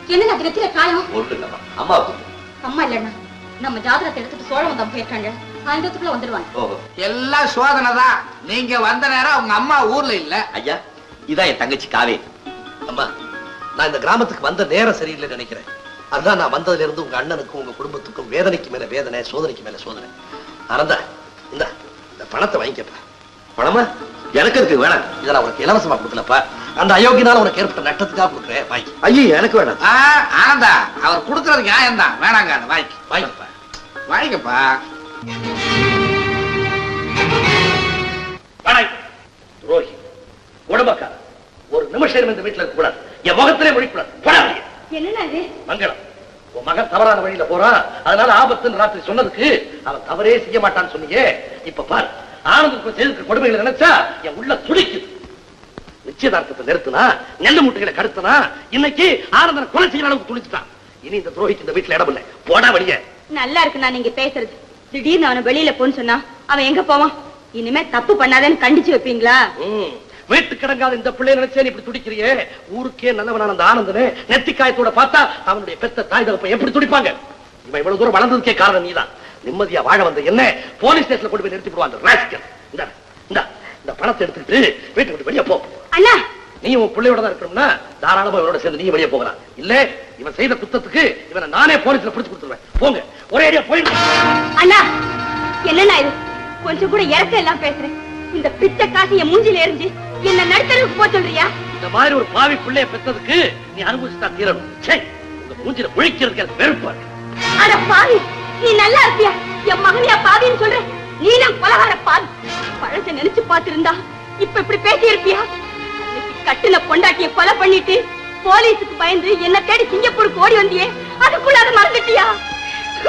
என்ன அது நெத்தில காயம் ஒண்ணு இல்லம்மா அம்மா அம்மா இல்லண்ணா நம்ம ஜாதகத்தை எடுத்துட்டு சோழ வந்தம் போயிருக்காங்க சாயந்தரத்துக்குள்ள வந்துருவாங்க ஓஹோ எல்லாம் சோதனை தான் நீங்க வந்த நேரம் உங்க அம்மா ஊர்ல இல்ல ஐயா இதான் என் தங்கச்சி காவேரி அம்மா நான் இந்த கிராமத்துக்கு வந்த நேரம் சரியில்லைன்னு நினைக்கிறேன் அதுதான் நான் வந்ததுல இருந்து உங்க அண்ணனுக்கும் உங்க குடும்பத்துக்கும் வேதனைக்கு மேல வேதனை சோதனைக்கு மேல சோதனை ஆனந்தா இந்த இந்த பணத்தை வாங்கிக்கப்பா பணமா எனக்கு இருக்கு வேணாம் இதை நான் உனக்கு இலவசமா கொடுக்கலப்பா அந்த அயோக்கியனால உனக்கு ஏற்பட்ட நட்டத்துக்காக கொடுக்குறேன் வாங்கி ஐயோ எனக்கு வேணாம் ஆ, ஆனந்தா அவர் கொடுக்கறது நியாயம் தான் வேணாங்க அதை வாங்கி வாங்கிப்பா வாங்கிக்கப்பா பணம் துரோகி குடும்பக்கார ஒரு நிமிஷம் இந்த வீட்டுல இருக்க கூடாது என் முகத்திலே முடிக்கூடாது போடாதீங்க என்னண்ணா இது மங்களம் உன் மகன் தவறான வழியில போறான் அதனால ஆபத்துன்னு ராத்திரி சொன்னதுக்கு அவன் தவறே செய்ய மாட்டான்னு சொன்னீங்க இப்ப பாரு ஆனந்துக்கு செய்திருக்க கொடுமைகளை நினைச்சா என் உள்ள துடிக்குது நிச்சயதார்த்தத்தை நிறுத்தினா நெல்லு முட்டைகளை கடுத்தனா இன்னைக்கு ஆனந்தனை கொலை செய்யற அளவுக்கு துணிச்சுட்டான் இனி இந்த துரோகிக்கு இந்த வீட்டுல இடம் இல்லை போடா வெளியே நல்லா இருக்குண்ணா நீங்க பேசுறது திடீர்னு அவனை வெளியில போன்னு சொன்னா அவன் எங்க போவான் இனிமே தப்பு பண்ணாதேன்னு கண்டிச்சு வைப்பீங்களா ம். வீட்டு கிடங்காத இந்த பிள்ளை நினைச்சே நீ இப்படி துடிக்கிறியே ஊருக்கே நல்லவனான அந்த ஆனந்தனே நெத்திக்காயத்தோட பார்த்தா அவனுடைய பெத்த தாய் தகப்பன் எப்படி துடிப்பாங்க இவன் இவ்வளவு தூரம் வளர்ந்ததுக்கே காரணம் நீதான் நிம்மதியா வாழ வந்த என்ன போலீஸ் ஸ்டேஷன்ல கொண்டு போய் நிறுத்தி விடுவாங்க ராஸ்கல் இந்த இந்த இந்த பணத்தை எடுத்துக்கிட்டு வீட்டை விட்டு வெளியே போ அண்ணா நீ உன் பிள்ளையோட தான் இருக்கணும்னா தாராளமா இவனோட சேர்ந்து நீ வெளியே போகலாம் இல்ல இவன் செய்த குத்தத்துக்கு இவனை நானே போலீஸ்ல பிடிச்சு கொடுத்துருவேன் போங்க ஒரே அடியா போயிடு அண்ணா என்னண்ணா இது கொஞ்சம் கூட இறக்க எல்லாம் பேசுறேன் இந்த பிச்சை காசு என் மூஞ்சில எரிஞ்சு என்ன நடுத்தருக்கு போக சொல்றியா இந்த மாதிரி ஒரு பாவி பிள்ளைய பெத்ததுக்கு நீ அனுபவிச்சுதான் தீரணும் சே உங்க மூஞ்சில முழிக்கிறதுக்கு எனக்கு வெறுப்பா இருக்கு. அட பாவி நீ நல்லா இருப்பியா என் மகனியா பாவின்னு சொல்ற நீதான் கொலகார பாவி பழச நினைச்சு பார்த்திருந்தா இப்ப இப்படி பேசி இருப்பியா அன்னைக்கு கட்டுன பொண்டாட்டிய கொலை பண்ணிட்டு போலீஸுக்கு பயந்து என்ன தேடி சிங்கப்பூருக்கு ஓடி வந்தியே